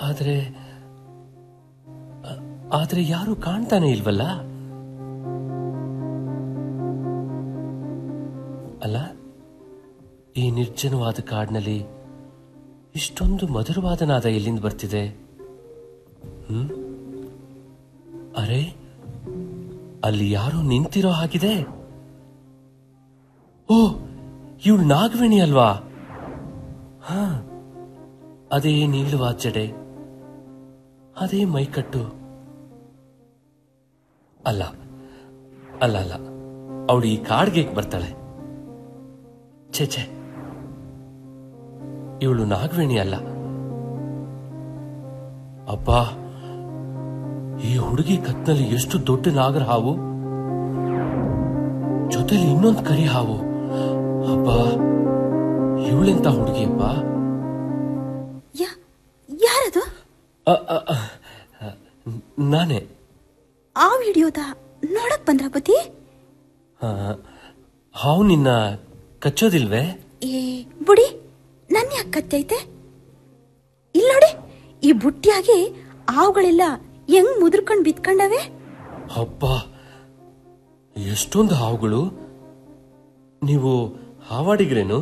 ಆದ್ರೆ ಆ- ಆದ್ರೆ ಯಾರು ಕಾಣ್ತಾನೆ ಇಲ್ವಲ್ಲ ಅಲ್ಲ ಈ ನಿರ್ಜನವಾದ ಕಾಡಿನಲ್ಲಿ ಇಷ್ಟೊಂದು ಮಧುರವಾದ ನಾದ ಎಲ್ಲಿಂದ ಬರ್ತಿದೆ ಹ್ಮ್ ಅರೆ ಅಲ್ಲಿ ಯಾರೋ ನಿಂತಿರೋ ಹಾಗಿದೆ ಓ ಇವಳು ನಾಗವೇಣಿ ಅಲ್ವಾ ಹಾ ಅದೇ ನೀಳುವಾದ ಜಡೆ ಅದೇ ಮೈಕಟ್ಟು ಅಲ್ಲ ಅಲ್ಲ ಅಲ್ಲ ಅವಳು ಈ ಕಾಡ್ಗೆ ಏಕ್ ಬರ್ತಾಳೆ ಛೇ ಛೇ ಇವಳು ನಾಗವೇಣಿ ಅಲ್ಲ ಅಬ್ಬಾ ಈ ಹುಡುಗಿ ಕತ್ನಲ್ಲಿ ಎಷ್ಟು ದೊಡ್ಡ ನಾಗರ ಹಾವು ಜೊತೆಲಿ ಇನ್ನೊಂದು ಕರಿ ಹಾವು ಅಬ್ಬ ಇವಳೆಂತ ಹುಡುಗಿಯಪ್ಪ ಯಾ ಯಾರದು ಅ, ಅ, ಅ, ಅ, ನಾನೇ ಆ ವಿಡಿಯೋದ ನೋಡಕ್ ಬಂದ್ರ ಬುದ್ಧಿ ಆ, ಹಾವು ನಿನ್ನ ಕಚ್ಚೋದಿಲ್ವೇ ಏ ಬುಡಿ ನನ್ನ ಯಾಕೆ ಕತ್ತೈತೆ ಇಲ್ಲ ನೋಡಿ ಈ ಬುಟ್ಟಿಯಾಗಿ ಆವುಗಳೆಲ್ಲ ಹೆಂಗ್ ಮುದುರ್ಕೊಂಡ್ ಬಿತ್ಕೊಂಡವೆ ಅಬ್ಬ ಎಷ್ಟೊಂದು ಹಾವುಗಳು ನೀವು ಹಾವಾಡಿಗ್ರೇನು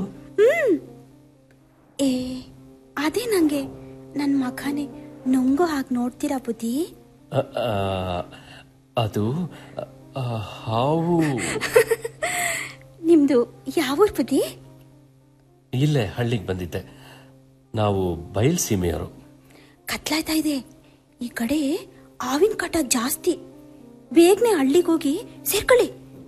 ಏ ಅದೇ ನಂಗೆ ನನ್ ಮಖಾನೆ ನುಂಗೋ ಹಾಗೆ ನೋಡ್ತೀರಾ ಬುದ್ಧಿ ಅ, ಆ, ಅದು ಆ, ಹಾವು ನಿಮ್ದು ಯಾವೂರ್ ಬುದ್ಧಿ ಇಲ್ಲೇ ಹಳ್ಳಿಗೆ ಬಂದಿದ್ದೆ ನಾವು ಬಯಲ್ ಸೀಮೆಯವರು ಕತ್ಲಾಯ್ತಾ ಇದೆ ಈ ಕಡೆ ಆವಿನ ಕಾಟ ಜಾಸ್ತಿ ಬೇಗನೆ ಹಳ್ಳಿಗೆ ಹೋಗಿ ಸೇರ್ಕೊಳ್ಳಿ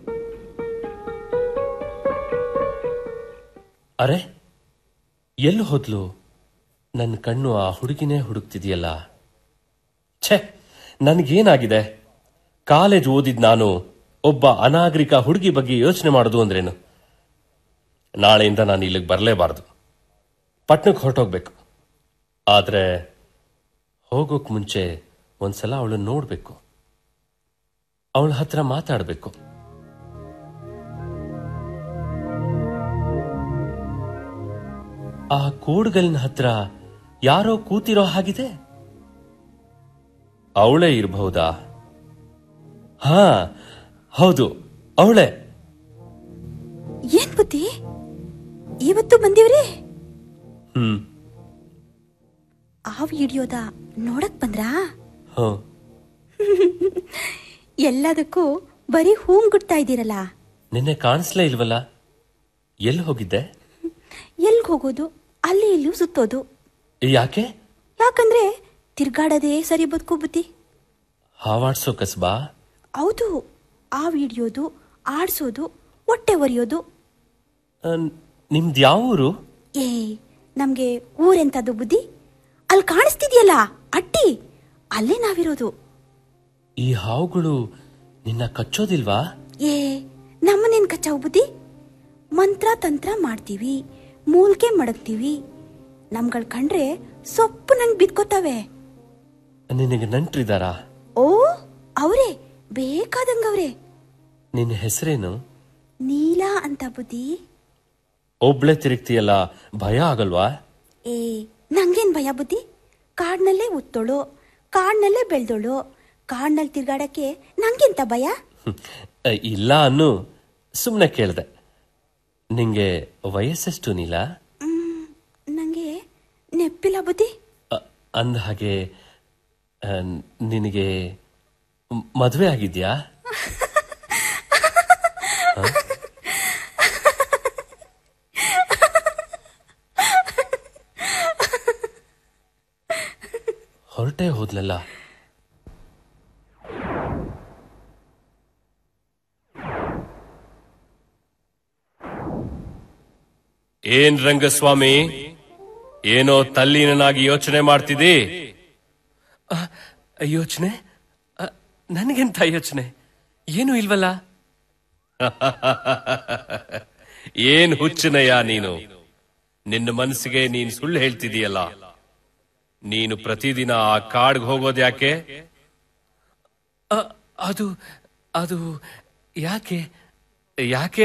ಅರೆ ಎಲ್ಲಿ ಹೋದ್ಲು ನನ್ನ ಕಣ್ಣು ಆ ಹುಡುಗಿನೇ ಹುಡುಕ್ತಿದೆಯಲ್ಲ ಛೆ ನನಗೇನಾಗಿದೆ ಕಾಲೇಜ್ ಓದಿದ್ ನಾನು ಒಬ್ಬ ಅನಾಗರಿಕ ಹುಡುಗಿ ಬಗ್ಗೆ ಯೋಚನೆ ಮಾಡೋದು ಅಂದ್ರೇನು ನಾಳೆಯಿಂದ ನಾನು ಇಲ್ಲಿಗೆ ಬರಲೇಬಾರದು ಪಟ್ನಕ್ಕೆ ಹೊರಟೋಗ್ಬೇಕು ಆದ್ರೆ ಹೋಗೋಕ್ ಮುಂಚೆ ಒಂದ್ಸಲ ಅವಳನ್ನ ನೋಡ್ಬೇಕು ಅವಳ ಹತ್ರ ಮಾತಾಡ್ಬೇಕು ಆ ಕೋಡ್ಗಲಿನ ಹತ್ರ ಯಾರೋ ಕೂತಿರೋ ಹಾಗಿದೆ ಅವಳೇ ಇರಬಹುದಾ ಹಾ ಹೌದು ಅವಳೇ ಏನ್ ಬುದ್ಧಿ ಇವತ್ತು ಬಂದಿವ್ರಿ ಹ್ಮ್ ಆ ವಿಡಿಯೋದ ನೋಡಕ್ ಬಂದ್ರಾ ಹ್ಞೂ ಎಲ್ಲದಕ್ಕೂ ಬರೀ ಹೂಮ್ ಗುಡ್ತಾ ಇದ್ದೀರಲ್ಲ ನಿನ್ನೆ ಕಾಣಿಸ್ಲೇ ಇಲ್ವಲ್ಲ ಎಲ್ಲಿ ಹೋಗಿದ್ದೆ ಎಲ್ಗ್ ಹೋಗೋದು ಅಲ್ಲಿ ಇಲ್ಲಿ ಸುತ್ತೋದು ಯಾಕೆ ಯಾಕಂದ್ರೆ ತಿರ್ಗಾಡೋದೇ ಸರಿ ಬದುಕು ಬುದ್ಧಿ ಹಾವಾಡ್ಸೋ ಕಸ್ಬಾ ಹೌದು ಆ ವಿಡಿಯೋದು ಆಡ್ಸೋದು ಹೊಟ್ಟೆ ಒರೆಯೋದು ಅಹ್, ನಿಮ್ದು ಯಾವ ಊರು ಏ ನಮ್ಗೆ ಊರೆಂತದು ಬುದ್ಧಿ ಅಲ್ಲಿ ಕಾಣಿಸ್ತಿದ್ಯಲ್ಲ ಅಟ್ಟಿ ಅಲ್ಲೇ ನಾವಿರೋದು ಈ ಹಾವುಗಳು ನಿನ್ನ ಕಚ್ಚೋದಿಲ್ವಾ ಏ ನಮ್ಮನೇನ್ ಕಚ್ಚಾವ್ ಬುದ್ಧಿ ಮಂತ್ರ ತಂತ್ರ ಮಾಡ್ತೀವಿ ಮೂಲ್ಕೆ ಮಡಗ್ತೀವಿ ನಮ್ಗಳ್ ಕಂಡ್ರೆ ಸೊಪ್ಪು ನಂಗ್ ಬಿದ್ಕೋತಾವೆ ನಿನಗೆ ನಂಟ್ರಿದಾರಾ ಓ ಅವರೇ ಬೇಕಾದಂಗವ್ರೆ ನಿನ್ನ ಹೆಸರೇನು ನೀಲಾ ಅಂತ ಬುದ್ಧಿ ಒಬ್ಳೆ ತಿರುಗ್ತಿಯಲ್ಲ ಭಯ ಆಗಲ್ವಾ ಏ ನಂಗೇನ್ ಭಯ ಬುದ್ಧಿ ಕಾಡ್ನಲ್ಲೇ ಉತ್ತೋಳು ಕಾಡ್ನಲ್ಲೇ ಬೆಳ್ದೋಳು ಕಾಡ್ನಲ್ಲಿ ತಿರ್ಗಾಡಕ್ಕೆ ನಂಗೆಂತ ಭಯ ಹ್ಮ್. ಅಹ್, ಇಲ್ಲ ಅನ್ನು ಸುಮ್ಮನೆ ಕೇಳ್ದೆ ನಿಂಗೆ ವಯಸ್ಸೆಷ್ಟು ನೀಲ ಮ್, ನಂಗೆ ನೆಪ್ಪಿಲ್ಲ ಬುದ್ಧಿ ಅ- ಅಂದ ಹಾಗೆ ಅಹ್, ನಿನಗೆ ಮ್- ಮದ್ವೆ ಆಗಿದ್ಯಾ ಹೊರಟೆ ಹೋದ್ಲಲ್ಲ ಏನ್ ರಂಗಸ್ವಾಮಿ ಏನೋ ತಲ್ಲೀನನಾಗಿ ಯೋಚನೆ ಮಾಡ್ತಿದ್ದಿ ಯೋಚನೆ ನನಗೆಂತ ಯೋಚನೆ ಏನು ಇಲ್ವಲ್ಲ ಏನ್ ಹುಚ್ಚನಯ್ಯ ನೀನು ನಿನ್ನ ಮನಸ್ಸಿಗೆ ನೀನ್ ಸುಳ್ಳು ಹೇಳ್ತಿದೀಯಲ್ಲ ನೀನು ಪ್ರತಿದಿನ ಆ ಕಾಡ್ಗೆ ಹೋಗೋದ್ ಯಾಕೆ ಅದು ಅದು ಯಾಕೆ ಯಾಕೆ